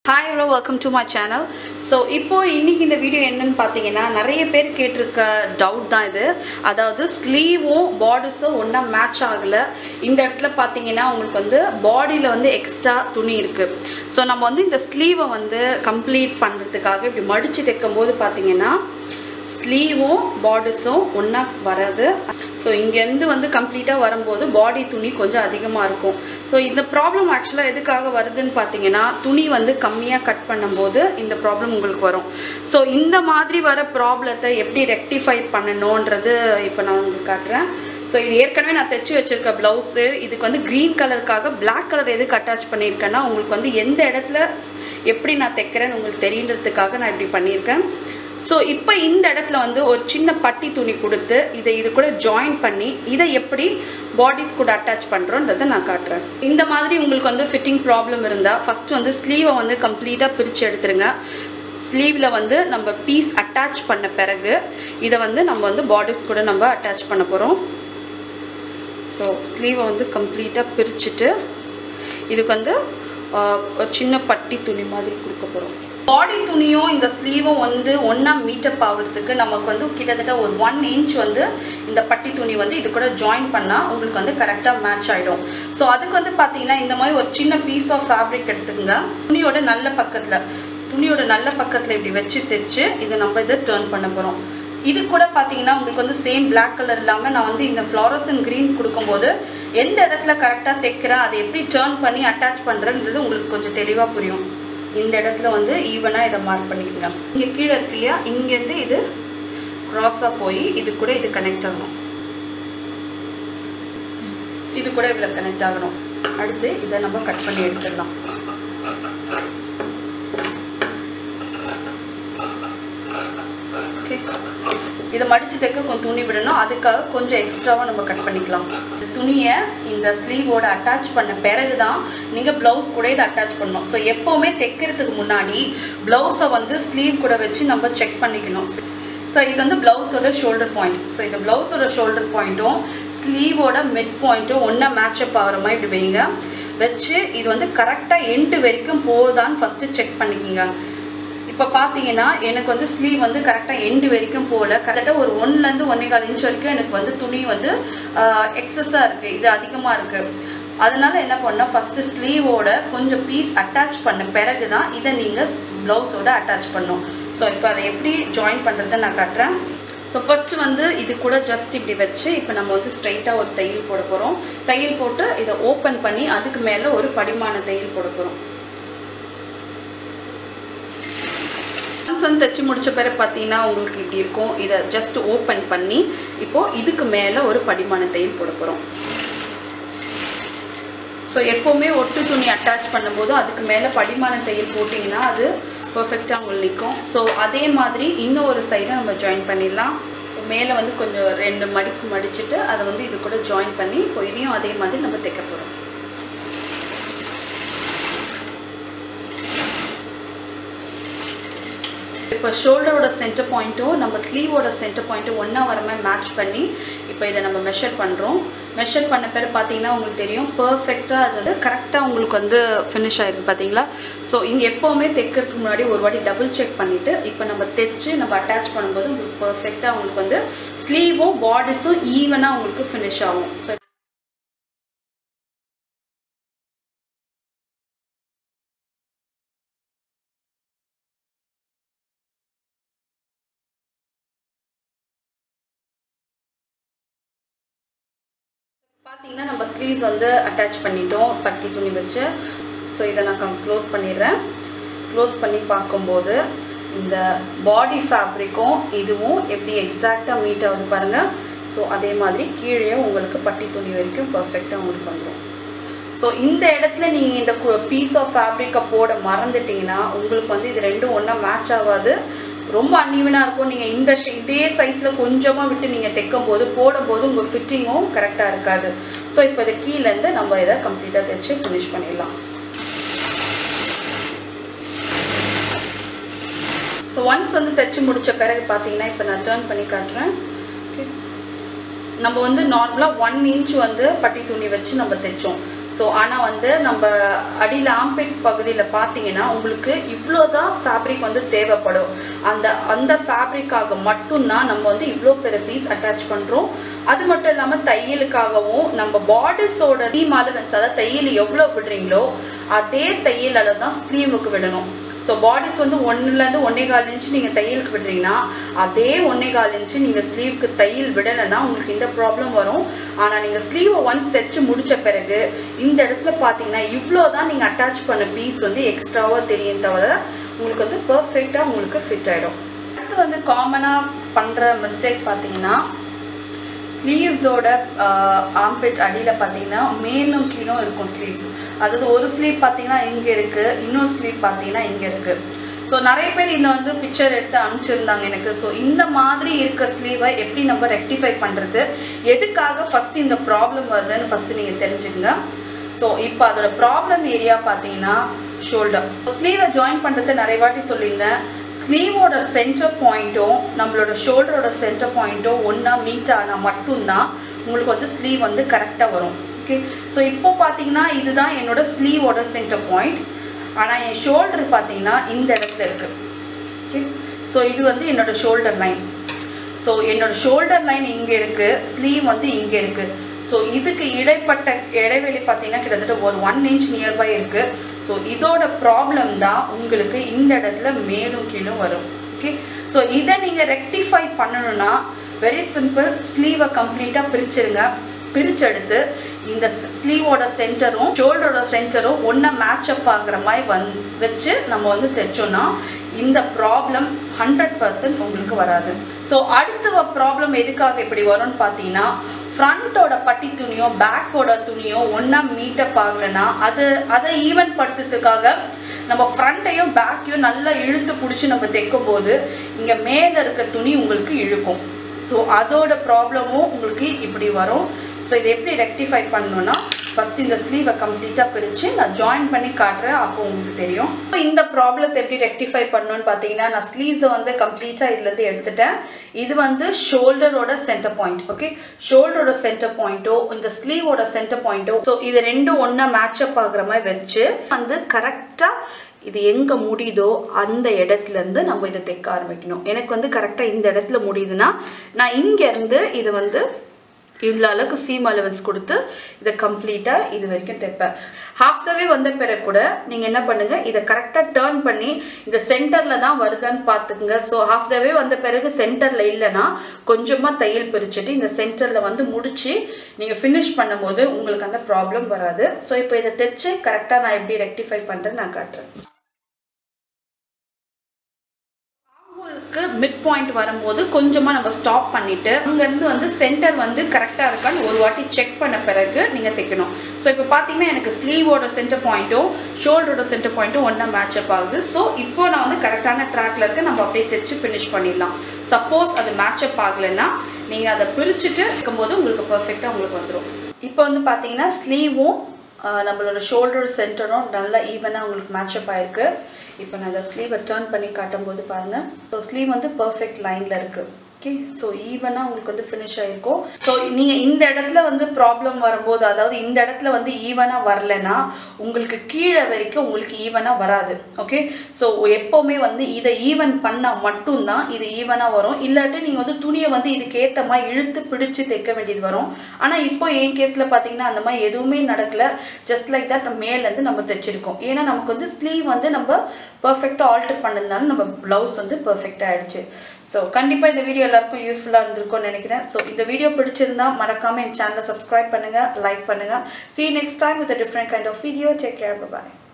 Hi hello welcome to my channel so இப்போ இன்னைக்கு இந்த வீடியோ என்னன்னு பார்த்தீங்கன்னா நிறைய பேர் கேட்டிருக்க டவுட் தான் இது அதாவது ஸ்லீவும் பாடிஸும் ஒன்றா மேட்ச் ஆகலை இந்த இடத்துல பார்த்தீங்கன்னா உங்களுக்கு வந்து பாடியில் வந்து எக்ஸ்ட்ரா துணி இருக்குது ஸோ நம்ம வந்து இந்த ஸ்லீவை வந்து கம்ப்ளீட் பண்ணுறதுக்காக இப்படி மடித்து தைக்கும் போது பார்த்தீங்கன்னா ஸ்லீவும் பாடிஸும் ஒன்றா வராது ஸோ இங்கேருந்து வந்து கம்ப்ளீட்டாக வரும்போது பாடி துணி கொஞ்சம் அதிகமாக இருக்கும் ஸோ இந்த ப்ராப்ளம் ஆக்சுவலாக எதுக்காக வருதுன்னு பார்த்தீங்கன்னா துணி வந்து கம்மியாக கட் பண்ணும்போது இந்த ப்ராப்ளம் உங்களுக்கு வரும் ஸோ இந்த மாதிரி வர ப்ராப்ளத்தை எப்படி ரெக்டிஃபை பண்ணணுன்றது இப்போ நான் உங்களுக்கு காட்டுறேன் ஸோ இது ஏற்கனவே நான் தைச்சி வச்சுருக்க ப்ளவுஸு இதுக்கு வந்து க்ரீன் கலருக்காக Black கலர் எதுக்கு அட்டாச் பண்ணியிருக்கேன்னா உங்களுக்கு வந்து எந்த இடத்துல எப்படி நான் தைக்கிறேன்னு உங்களுக்கு தெரியுன்றதுக்காக நான் இப்படி பண்ணியிருக்கேன் ஸோ இப்போ இந்த இடத்துல வந்து ஒரு சின்ன பட்டி துணி கொடுத்து இதை இது கூட ஜாயின் பண்ணி இதை எப்படி பாடிஸ் கூட அட்டாச் பண்ணுறோன்றதை நான் காட்டுறேன் இந்த மாதிரி உங்களுக்கு வந்து ஃபிட்டிங் ப்ராப்ளம் இருந்தால் ஃபஸ்ட்டு வந்து ஸ்லீவை வந்து கம்ப்ளீட்டாக பிரித்து எடுத்துருங்க ஸ்லீவில் வந்து நம்ம பீஸ் அட்டாச் பண்ண பிறகு இதை வந்து நம்ம வந்து பாடிஸ் கூட நம்ம அட்டாச் பண்ண போகிறோம் ஸோ ஸ்லீவை வந்து கம்ப்ளீட்டாக பிரிச்சுட்டு இதுக்கு வந்து ஆஹ், ஒரு சின்ன பட்டி துணி மாதிரி கொடுக்க போகிறோம் பாடி துணியும் இந்த ஸ்லீவும் வந்து ஒன்றா மீட்டப் ஆகுறதுக்கு நமக்கு வந்து கிட்டத்தட்ட ஒரு ஒன் இன்ச் வந்து இந்த பட்டி துணி வந்து இது கூட ஜாயின் பண்ணால் உங்களுக்கு வந்து கரெக்டாக மேட்ச் ஆகிடும் ஸோ அதுக்கு வந்து பார்த்தீங்கன்னா இந்த மாதிரி ஒரு சின்ன பீஸ் ஆஃப் ஃபேப்ரிக் எடுத்துக்கோங்க துணியோட நல்ல பக்கத்தில் துணியோட நல்ல பக்கத்தில் இப்படி வச்சு தைச்சு இதை நம்ம இதை டேர்ன் பண்ண போகிறோம் இது கூட பார்த்தீங்கன்னா உங்களுக்கு வந்து சேம் Black கலர் இல்லாமல் நான் வந்து இந்த ஃப்ளாரசன் க்ரீன் கொடுக்கும்போது எந்த இடத்துல கரெக்டாக தைக்கிறேன் அதை எப்படி டேர்ன் பண்ணி அட்டாச் பண்ணுறேன்றது உங்களுக்கு கொஞ்சம் தெளிவாக புரியும் இந்த இடத்துல வந்து ஈவனாக இதை மார்க் பண்ணிக்கோங்க இங்கே கீழே இருக்கு இல்லையா இங்கேருந்து இது க்ராஸாக போய் இது கூட இது கனெக்ட் ஆகணும் இது கூட இவ்வளோ கனெக்ட் ஆகணும் அடுத்து இதை நம்ம கட் பண்ணி எடுத்துடலாம் ஓகே இதை மடித்து தைக்க கொஞ்சம் துணி விடணும் அதுக்காக கொஞ்சம் எக்ஸ்ட்ராவாக நம்ம கட் பண்ணிக்கலாம் இந்த துணியை இந்த ஸ்லீவோட அட்டாச் பண்ண பிறகு தான் நீங்கள் ப்ளவுஸ் கூட இதை அட்டாச் பண்ணணும் ஸோ எப்போவுமே தைக்கிறதுக்கு முன்னாடி ப்ளவுஸை வந்து ஸ்லீவ் கூட வச்சு நம்ம செக் பண்ணிக்கணும் ஸோ இது வந்து ப்ளவுஸோட ஷோல்டர் பாயிண்ட் ஸோ இந்த ப்ளவுஸோட ஷோல்டர் பாயிண்ட்டும் ஸ்லீவோட மிட் பாயிண்ட்டும் ஒன்றா மேட்சப் ஆகிற மாதிரி இப்படி வைங்க வச்சு இது வந்து கரெக்டாக எண்டு வரைக்கும் போகுதான்னு ஃபஸ்ட்டு செக் பண்ணிக்கோங்க இப்போ பார்த்தீங்கன்னா எனக்கு வந்து ஸ்லீவ் வந்து கரெக்டாக எண்டு வரைக்கும் போகல கரெக்டாக ஒரு ஒன்லேருந்து ஒன்றே கால் இன்ச் வரைக்கும் எனக்கு வந்து துணி வந்து எக்ஸஸாக இருக்குது இது அதிகமாக இருக்குது அதனால என்ன பண்ணால் ஃபஸ்ட்டு ஸ்லீவோட கொஞ்சம் பீஸ் அட்டாச் பண்ண பிறகு தான் இதை நீங்கள் ப்ளவுஸோட அட்டாச் பண்ணணும் ஸோ இப்போ அதை எப்படி ஜாயின் பண்ணுறதை நான் காட்டுறேன் ஸோ ஃபஸ்ட்டு வந்து இது கூட ஜஸ்ட் இப்படி வச்சு இப்போ நம்ம வந்து ஸ்ட்ரைட்டாக ஒரு தையல் போட போகிறோம் தையல் போட்டு இதை ஓப்பன் பண்ணி அதுக்கு மேலே ஒரு படிமான தையல் போட போகிறோம் ஒன்ஸ் வந்து தைச்சு முடிச்ச பிறகு பார்த்தீங்கன்னா உங்களுக்கு இப்படி இருக்கும் இதை ஜஸ்ட் ஓப்பன் பண்ணி இப்போது இதுக்கு மேலே ஒரு படிமான தையல் போட போகிறோம் ஸோ எப்போவுமே ஒட்டு துணி அட்டாச் பண்ணும்போது அதுக்கு மேலே படிமான தையல் போட்டிங்கன்னா அது பர்ஃபெக்டாக உங்களுக்கு நிற்கும் ஸோ அதே மாதிரி இன்னும் ஒரு சைடும் நம்ம ஜாயின் பண்ணிடலாம் ஸோ மேலே வந்து கொஞ்சம் ரெண்டு மடிப்பு மடிச்சுட்டு அதை வந்து இது கூட ஜாயின் பண்ணி இப்போ இதையும் அதே மாதிரி நம்ம தைக்க போகிறோம் இப்போ ஷோல்டரோட சென்டர் பாயிண்ட்டும் நம்ம ஸ்லீவோட சென்டர் பாயிண்ட்டும் ஒன்றா வர மாதிரி மேட்ச் பண்ணி இப்போ இதை நம்ம மெஷர் பண்ணுறோம் மெஷர் பண்ண பிறகு பார்த்தீங்கன்னா உங்களுக்கு தெரியும் பர்ஃபெக்டாக அது வந்து கரெக்டாக உங்களுக்கு வந்து ஃபினிஷ் ஆயிருக்கு பார்த்தீங்களா ஸோ இங்கே எப்போவுமே தைக்கிறதுக்கு முன்னாடி ஒரு வாட்டி டபுள் செக் பண்ணிவிட்டு இப்போ நம்ம தைச்சு நம்ம அட்டாச் பண்ணும்போது உங்களுக்கு பர்ஃபெக்டாக உங்களுக்கு வந்து ஸ்லீவும் பாடிஸும் ஈவனாக உங்களுக்கு ஃபினிஷ் ஆகும் ஸோ பார்த்தீங்கன்னா நம்ம ஸ்லீவ்ஸ் வந்து அட்டாச் பண்ணிட்டோம் பட்டி துணி வச்சு ஸோ இதை நான் க்ளோஸ் பண்ணிடுறேன் க்ளோஸ் பண்ணி பார்க்கும்போது இந்த பாடி ஃபேப்ரிக்கும் இதுவும் எப்படி எக்ஸாக்டாக மீட் ஆகுது பாருங்கள் ஸோ அதே மாதிரி கீழே உங்களுக்கு பட்டி துணி வரைக்கும் பர்ஃபெக்டாக உங்களுக்கு வந்துடும் ஸோ இந்த இடத்துல நீங்கள் இந்த பீஸ் ஆஃப் ஃபேப்ரிக்கை போட மறந்துட்டீங்கன்னா உங்களுக்கு வந்து இது ரெண்டும் ஒன்றா மேட்ச் ஆகாது ரொம்ப அன்ஈவனாக இருக்கும் நீங்கள் இந்த ஷே இதே சைஸில் கொஞ்சமாக விட்டு நீங்கள் தைக்கும் போது போடும்போது உங்கள் ஃபிட்டிங்கும் கரெக்டாக இருக்காது ஸோ இப்போ இதை கீழேருந்து நம்ம இதை கம்ப்ளீட்டாக தைச்சு ஃபினிஷ் பண்ணிடலாம் ஸோ ஒன்ஸ் வந்து தைச்சு முடிச்ச பிறகு பார்த்தீங்கன்னா இப்போ நான் டேர்ன் பண்ணி காட்டுறேன் Okay. நம்ம வந்து நார்மலாக ஒன் இன்ச் வந்து பட்டி துணி வச்சு நம்ம தைச்சோம் ஸோ ஆனால் வந்து நம்ம அடியில் ஆம்பெட் பகுதியில் பார்த்தீங்கன்னா உங்களுக்கு இவ்வளோ தான் ஃபேப்ரிக் வந்து தேவைப்படும் அந்த அந்த ஃபேப்ரிக்காக மட்டும்தான் நம்ம வந்து இவ்வளோ பெரிய பீஸ் அட்டாச் பண்ணுறோம் அது மட்டும் இல்லாமல் தையலுக்காகவும் நம்ம பார்டர்ஸோட டீம் அலவன்ஸ் அதாவது தையல் எவ்வளோ விடுறீங்களோ அதே தையல் அளவு தான் ஸ்லீவுக்கு விடணும் ஸோ பாடிஸ் வந்து ஒன்றுலேருந்து ஒன்றே கால் இன்ச்சு நீங்கள் தையலுக்கு விடுறீங்கன்னா அதே ஒன்றே கால் இன்ச்சு நீங்கள் ஸ்லீவுக்கு தையல் விடலைன்னா உங்களுக்கு இந்த ப்ராப்ளம் வரும் ஆனால் நீங்கள் ஸ்லீவை ஒன்ஸ் தைச்சு முடித்த பிறகு இந்த இடத்துல பார்த்தீங்கன்னா இவ்வளோ தான் நீங்கள் அட்டாச் பண்ண பீஸ் வந்து எக்ஸ்ட்ராவாக தெரியும் தவிர உங்களுக்கு வந்து பர்ஃபெக்டாக உங்களுக்கு ஃபிட் ஆகிடும் அடுத்து வந்து காமனாக பண்ணுற மிஸ்டேக் பார்த்தீங்கன்னா ஸ்லீவ்ஸோட ஆம்பெட் அடியில் பார்த்தீங்கன்னா மேலும் கீழும் இருக்கும் ஸ்லீவ்ஸ் அதாவது ஒரு ஸ்லீவ் பார்த்தீங்கன்னா இங்கே இருக்குது இன்னொரு ஸ்லீவ் பார்த்தீங்கன்னா இங்கே இருக்குது ஸோ நிறைய பேர் இந்த வந்து பிக்சர் எடுத்து அனுப்பிச்சிருந்தாங்க எனக்கு ஸோ இந்த மாதிரி இருக்க ஸ்லீவை எப்படி நம்ம ரெக்டிஃபை பண்ணுறது எதுக்காக ஃபஸ்ட்டு இந்த ப்ராப்ளம் வருதுன்னு ஃபஸ்ட்டு நீங்கள் தெரிஞ்சுக்கங்க ஸோ இப்போ அதோட ப்ராப்ளம் ஏரியா பார்த்தீங்கன்னா ஷோல்டர் ஸ்லீவை ஜாயின் பண்ணுறது நிறைய வாட்டி சொல்லியிருந்தேன் ஸ்லீவோட சென்டர் பாயிண்ட்டும் நம்மளோட ஷோல்டரோட சென்டர் பாயிண்ட்டும் ஒன்றா மீட் ஆனால் மட்டும்தான் உங்களுக்கு வந்து ஸ்லீவ் வந்து கரெக்டாக வரும் ஓகே ஸோ இப்போ பார்த்தீங்கன்னா இதுதான் என்னோட ஸ்லீவோட சென்டர் பாயிண்ட் ஆனால் என் ஷோல்டர் பார்த்தீங்கன்னா இந்த இடத்துல இருக்குது ஓகே ஸோ இது வந்து என்னோட ஷோல்டர் லைன் ஸோ என்னோட ஷோல்டர் லைன் இங்கே இருக்குது ஸ்லீவ் வந்து இங்கே இருக்குது ஸோ இதுக்கு இடைப்பட்ட இடைவெளி பார்த்தீங்கன்னா கிட்டத்தட்ட ஒரு ஒன் இன்ச் நியர்பை இருக்குது ஸோ இதோட ப்ராப்ளம் தான் உங்களுக்கு இந்த இடத்துல மேலும் கீழும் வரும் ஓகே ஸோ இதை நீங்கள் ரெக்டிஃபை பண்ணணும்னா வெரி சிம்பிள் ஸ்லீவை கம்ப்ளீட்டாக பிரிச்சிருங்க பிரிச்செடுத்து இந்த ஸ்லீவோட சென்டரும் ஷோல்டரோட சென்டரும் ஒன்றா மேட்சப் ஆகுற மாதிரி வந் வச்சு நம்ம வந்து தைச்சோன்னா இந்த ப்ராப்ளம் ஹண்ட்ரட் பர்சன்ட் உங்களுக்கு வராது ஸோ அடுத்த ப்ராப்ளம் எதுக்காக இப்படி வரும்னு பார்த்தீங்கன்னா ஃப்ரண்ட்டோட பட்டி துணியோ பேக்கோட துணியோ ஒன்றா மீட்டப் ஆகலைன்னா அது அதை ஈவன் படுத்துறதுக்காக நம்ம ஃப்ரண்ட்டையும் பேக்கையும் நல்லா இழுத்து பிடிச்சி நம்ம தைக்கும் போது இங்கே மேலே இருக்க துணி உங்களுக்கு இழுக்கும் ஸோ அதோட ப்ராப்ளமும் உங்களுக்கு இப்படி வரும் ஸோ இதை எப்படி ரெக்டிஃபை பண்ணணும்னா ஃபஸ்ட் இந்த ஸ்லீவை கம்ப்ளீட்டாக பிரித்து நான் ஜாயின் பண்ணி காட்டுறேன் அப்போ உங்களுக்கு தெரியும் இந்த ப்ராப்ளத்தை எப்படி ரெக்டிஃபை பண்ணணும்னு பார்த்தீங்கன்னா நான் ஸ்லீவ்ஸை வந்து கம்ப்ளீட்டாக இதுலேருந்து எடுத்துட்டேன் இது வந்து ஷோல்டரோட சென்டர் பாயிண்ட் ஓகே ஷோல்டரோட சென்டர் பாயிண்ட்டோ இந்த ஸ்லீவோட சென்டர் பாயிண்ட்டோ ஸோ இது ரெண்டும் ஒன்றா மேட்சப் ஆகுற மாதிரி வச்சு வந்து கரெக்டாக இது எங்கே முடியுதோ அந்த இடத்துலேருந்து நம்ம இதை தைக்க ஆரம்பிக்கணும் எனக்கு வந்து கரெக்டாக இந்த இடத்துல முடியுதுன்னா நான் இங்கேருந்து இதை வந்து இவ்வளோ அளவுக்கு சீம் அலவன்ஸ் கொடுத்து இதை கம்ப்ளீட்டாக இது வரைக்கும் தைப்பேன் ஹாஃப் த வே வந்த பிறகு கூட நீங்கள் என்ன பண்ணுங்கள் இதை கரெக்டாக டேர்ன் பண்ணி இந்த சென்டரில் தான் வருதான்னு பார்த்துக்குங்க ஸோ ஹாஃப் த வே வந்த பிறகு சென்டரில் இல்லைன்னா கொஞ்சமாக தையல் பிரிச்சுட்டு இந்த சென்டரில் வந்து முடிச்சு நீங்கள் ஃபினிஷ் பண்ணும்போது உங்களுக்கு அந்த ப்ராப்ளம் வராது ஸோ இப்போ இதை தைச்சு கரெக்டாக நான் எப்படி ரெக்டிஃபை பண்ணுறேன்னு நான் காட்டுறேன் ஆம்பூலுக்கு மிட் பாயிண்ட் வரும்போது கொஞ்சமாக நம்ம ஸ்டாப் பண்ணிவிட்டு அங்கேருந்து வந்து சென்டர் வந்து கரெக்டாக இருக்கான்னு ஒரு வாட்டி செக் பண்ண பிறகு நீங்கள் தைக்கணும் ஸோ இப்போ பார்த்தீங்கன்னா எனக்கு ஸ்லீவோட சென்டர் பாயிண்ட்டும் ஷோல்டரோட சென்டர் பாயிண்ட்டும் ஒன்றா மேட்சப் ஆகுது ஸோ இப்போ நான் வந்து கரெக்டான ட்ராக்ல இருக்க நம்ம அப்படியே தைச்சு ஃபினிஷ் பண்ணிடலாம் சப்போஸ் அது மேட்சப் ஆகலைன்னா நீங்கள் அதை பிரிச்சுட்டு இருக்கும்போது உங்களுக்கு பர்ஃபெக்டாக உங்களுக்கு வந்துடும் இப்போ வந்து பார்த்தீங்கன்னா ஸ்லீவும் நம்மளோட ஷோல்டர் சென்டரும் நல்லா ஈவனாக உங்களுக்கு மேட்சப் ஆயிருக்கு இப்போ நான் அந்த ஸ்லீவை டேர்ன் பண்ணி காட்டும்போது பாருங்கள் ஸோ ஸ்லீவ் வந்து பர்ஃபெக்ட் லைனில் இருக்குது ஓகே ஸோ ஈவனாக உங்களுக்கு வந்து ஃபினிஷ் ஆகிருக்கும் ஸோ நீங்கள் இந்த இடத்துல வந்து ப்ராப்ளம் வரும்போது அதாவது இந்த இடத்துல வந்து ஈவனாக வரலைன்னா உங்களுக்கு கீழே வரைக்கும் உங்களுக்கு ஈவனாக வராது ஓகே ஸோ எப்போவுமே வந்து இதை ஈவன் பண்ணால் மட்டும்தான் இது ஈவனாக வரும் இல்லாட்டி நீங்கள் வந்து துணியை வந்து இதுக்கு ஏற்ற மாதிரி இழுத்து பிடிச்சி தைக்க வேண்டியது வரும் ஆனால் இப்போ என் கேஸில் பார்த்தீங்கன்னா அந்த மாதிரி எதுவுமே நடக்கல ஜஸ்ட் லைக் தட் மேலேருந்து நம்ம தைச்சிருக்கோம் ஏன்னா நமக்கு வந்து ஸ்லீவ் வந்து நம்ம பர்ஃபெக்டாக ஆல்டர் பண்ணதுனால நம்ம ப்ளவுஸ் வந்து பர்ஃபெக்டாக ஆயிடுச்சு ஸோ கண்டிப்பாக இந்த வீடியோ எல்லாருக்கும் யூஸ்ஃபுல்லாக இருந்திருக்கும்னு நினைக்கிறேன் ஸோ இந்த வீடியோ பிடிச்சிருந்தா மறக்காமல் என் சேனலை சப்ஸ்கிரைப் பண்ணுங்கள் லைக் பண்ணுங்கள் see you next time with a different kind of video take care bye bye